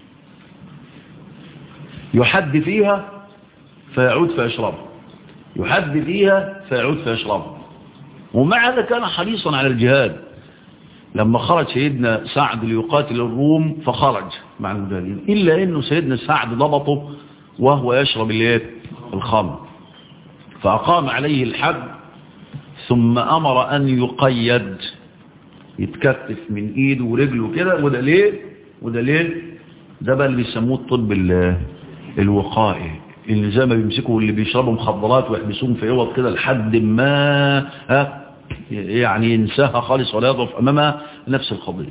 يحد فيها فيعود فيشربها يحد فيها فيعود فيشربها ومع هذا كان حريصا على الجهاد لما خرج سيدنا سعد ليقاتل الروم فخرج مع المجاهدين إلا أنه سيدنا سعد ضبطه وهو يشرب الخمر فأقام عليه الحد ثم أمر أن يقيد يتكتف من ايده ورجله كده وده ليه وده ليه ده بقى اللي بيسموه الطب الوقائي اللي زي ما بيمسكوا اللي بيشربوا مخدرات ويحبسوهم في اوض كده لحد ما ها يعني ينساها خالص ولا يضعف امامها نفس القضيه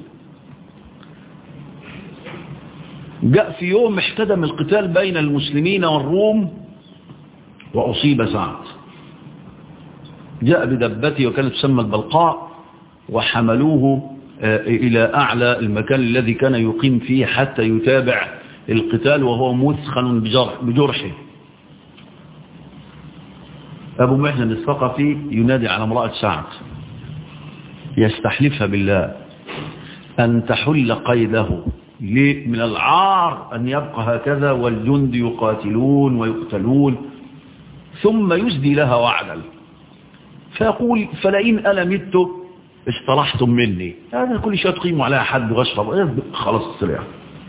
جاء في يوم احتدم القتال بين المسلمين والروم واصيب سعد جاء بدبته وكانت تسمى البلقاء وحملوه إلى أعلى المكان الذي كان يقيم فيه حتى يتابع القتال وهو مثخن بجرح بجرحه أبو محزن الثقفي ينادي على امرأة سعد يستحلفها بالله أن تحل قيده ليه من العار أن يبقى هكذا والجند يقاتلون ويقتلون ثم يسدي لها وعدا فيقول فلئن أنا مت استرحتم مني هذا كل شيء تقيموا عليها حد واشرب خلاص السريع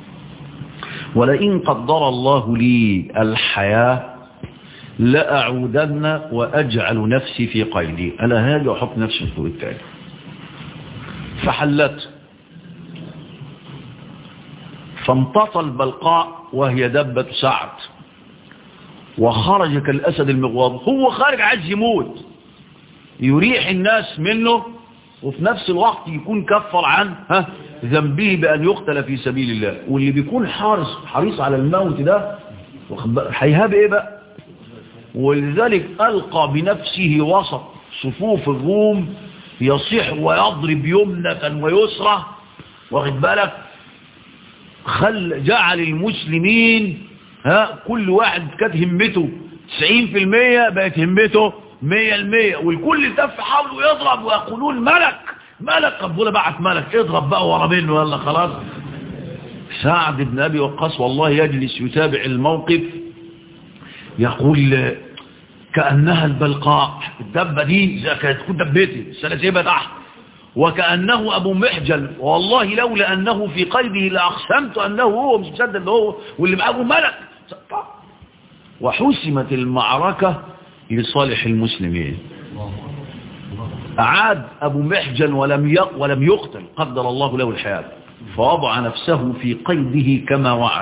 ولئن قدر الله لي الحياة لأعودن وأجعل نفسي في قيدي أنا هاجي وأحط نفسي في الدور الثاني فحلت فامتطى البلقاء وهي دبة سعد وخرج كالأسد المغواض هو خارج عايز يموت يريح الناس منه وفي نفس الوقت يكون كفر عن ها ذنبه بأن يقتل في سبيل الله واللي بيكون حارس حريص على الموت ده هيهاب ايه بقى ولذلك ألقى بنفسه وسط صفوف الروم يصيح ويضرب يمنة ويسرى واخد بالك خل جعل المسلمين ها كل واحد كانت همته 90% بقت همته 100% والكل تف حوله يضرب ويقولون ملك ملك ربنا بعت ملك اضرب بقى ورا منه يلا خلاص سعد بن أبي وقاص والله يجلس يتابع الموقف يقول كأنها البلقاء الدبة دي زي كانت تكون دبتي السلاسيبة تحت وكأنه أبو محجل والله لولا أنه في قلبه لأقسمت أنه هو مش مصدق اللي هو واللي معاه ملك وحسمت المعركة لصالح المسلمين أعاد أبو محجن ولم ولم يقتل قدر الله له الحياة فوضع نفسه في قيده كما وعد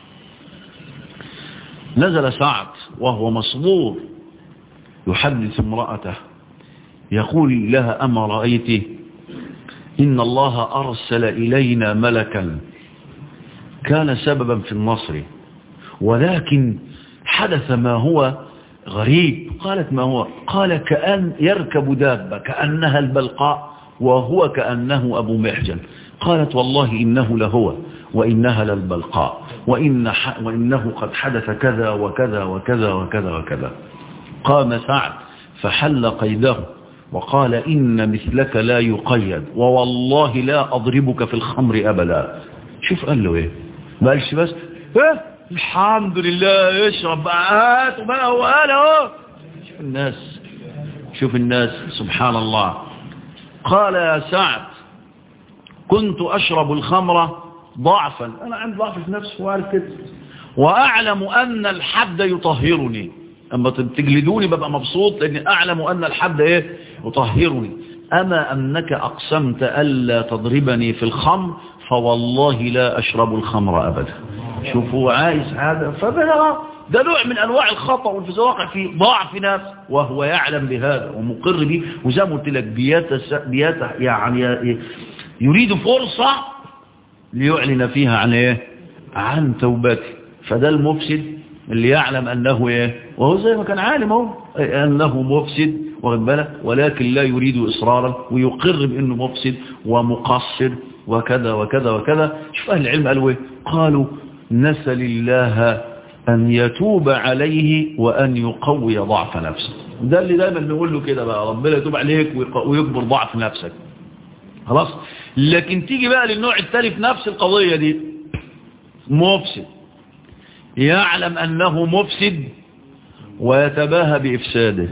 نزل سعد وهو مصبور يحدث امرأته يقول لها أما رأيت إن الله أرسل إلينا ملكا كان سببا في النصر ولكن حدث ما هو غريب قالت ما هو قال كأن يركب دابة كأنها البلقاء وهو كأنه أبو محجن قالت والله إنه لهو وإنها للبلقاء وإن وإنه قد حدث كذا وكذا وكذا وكذا وكذا قام سعد فحل قيده وقال إن مثلك لا يقيد ووالله لا أضربك في الخمر أبدا شوف قال له إيه ما قالش بس إيه الحمد لله اشرب بقى هات وبقى وقال اهو شوف الناس شوف الناس سبحان الله قال يا سعد كنت أشرب الخمر ضعفا أنا عندي ضعف في نفسي وعارف كده وأعلم أن الحد يطهرني أما تجلدوني ببقى مبسوط لأني أعلم أن الحد إيه يطهرني أما أنك أقسمت ألا تضربني في الخمر فوالله لا أشرب الخمر أبدا شوفوا عايز هذا فبلغ ده نوع من أنواع الخطأ والفزواقع في ضعف ناس وهو يعلم بهذا ومقر به وزي ما قلت لك بيت بيت يعني يريد فرصة ليعلن فيها عن ايه عن توبته فده المفسد اللي يعلم أنه ايه وهو زي ما كان عالم اهو أنه مفسد واخد بالك ولكن لا يريد إصرارا ويقر بأنه مفسد ومقصر وكذا وكذا وكذا شوف أهل العلم قالوا ايه قالوا نسأل الله أن يتوب عليه وأن يقوي ضعف نفسه ده اللي دايما نقول له كده بقى ربنا يتوب عليك ويكبر ضعف نفسك خلاص لكن تيجي بقى للنوع الثاني في نفس القضية دي مفسد يعلم أنه مفسد ويتباهى بإفساده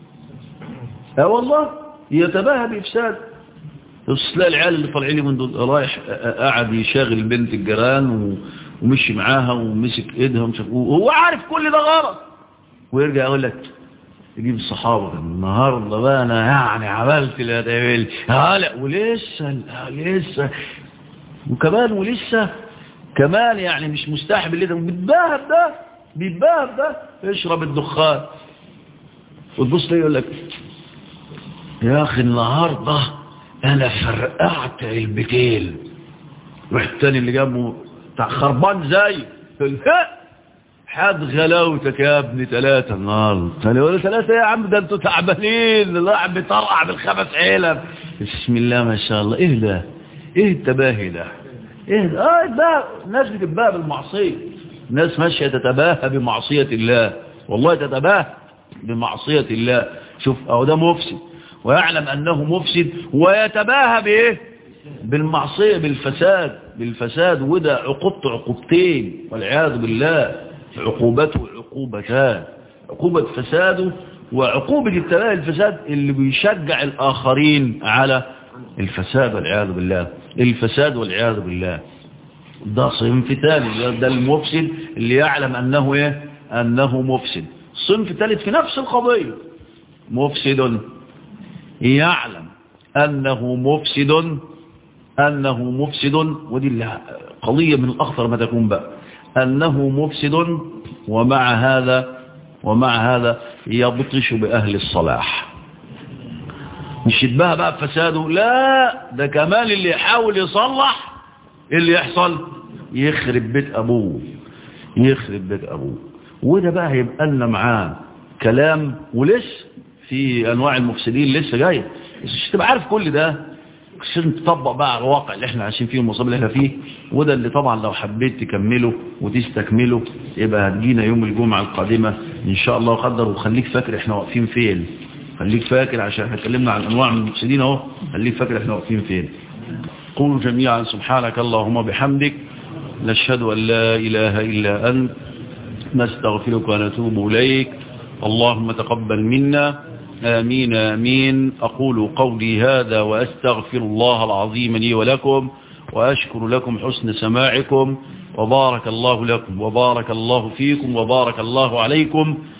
اه والله يتباهى بإفساده تلاقي العيال اللي طالعين من دول رايح قاعد يشاغل بنت الجيران ومشي معاها ومسك ايدها وهو عارف كل ده غلط ويرجع يقول لك يجيب الصحابة النهاردة بقى انا يعني عملت اللي هتعمل لا ولسه لسه وكمان ولسه كمان يعني مش مستحب اللي ده بيتباهى بده بيتباهى بده اشرب الدخان وتبص ليه يقول لك يا اخي النهارده انا فرقعت علبتين واحد تاني اللي جنبه بتاع خربان زي حد غلاوتك يا ابني ثلاثة النهارده قال له ثلاثة يا عم ده انتوا تعبانين الواحد بيطرقع بالخمس علب بسم الله ما شاء الله ايه ده ايه التباهي ده ايه ده اه ده الناس بتتباهى بالمعصية الناس ماشية تتباهى بمعصية الله والله تتباهى بمعصية الله شوف اهو ده مفسد ويعلم انه مفسد ويتباهى بايه بالمعصية بالفساد بالفساد وده عقوبته عقوبتين والعياذ بالله عقوبته عقوبتان عقوبة فساده وعقوبة التباهي الفساد اللي بيشجع الآخرين على الفساد والعياذ بالله الفساد والعياذ بالله ده صنف ثاني ده المفسد اللي يعلم أنه إيه أنه مفسد صنف ثالث في نفس القضية مفسد يعلم أنه مفسد أنه مفسد ودي قضية من الأخطر ما تكون بقى أنه مفسد ومع هذا ومع هذا يبطش بأهل الصلاح مش يتباهى بقى بفساده لا ده كمان اللي يحاول يصلح اللي يحصل يخرب بيت أبوه يخرب بيت أبوه وده بقى هيبقى لنا معاه كلام ولسه في أنواع المفسدين لسه جاية مش تبقى عارف كل ده عشان تطبق بقى على الواقع اللي احنا عايشين فيه والمصاب اللي احنا فيه وده اللي طبعا لو حبيت تكمله وتستكمله يبقى هتجينا يوم الجمعة القادمة ان شاء الله قدر وخليك فاكر احنا واقفين فين خليك فاكر عشان احنا اتكلمنا عن انواع من المفسدين اهو خليك فاكر احنا واقفين فين قولوا جميعا سبحانك اللهم بحمدك نشهد أن لا إله إلا أنت نستغفرك ونتوب إليك اللهم تقبل منا آمين آمين أقول قولي هذا وأستغفر الله العظيم لي ولكم وأشكر لكم حسن سماعكم وبارك الله لكم وبارك الله فيكم وبارك الله عليكم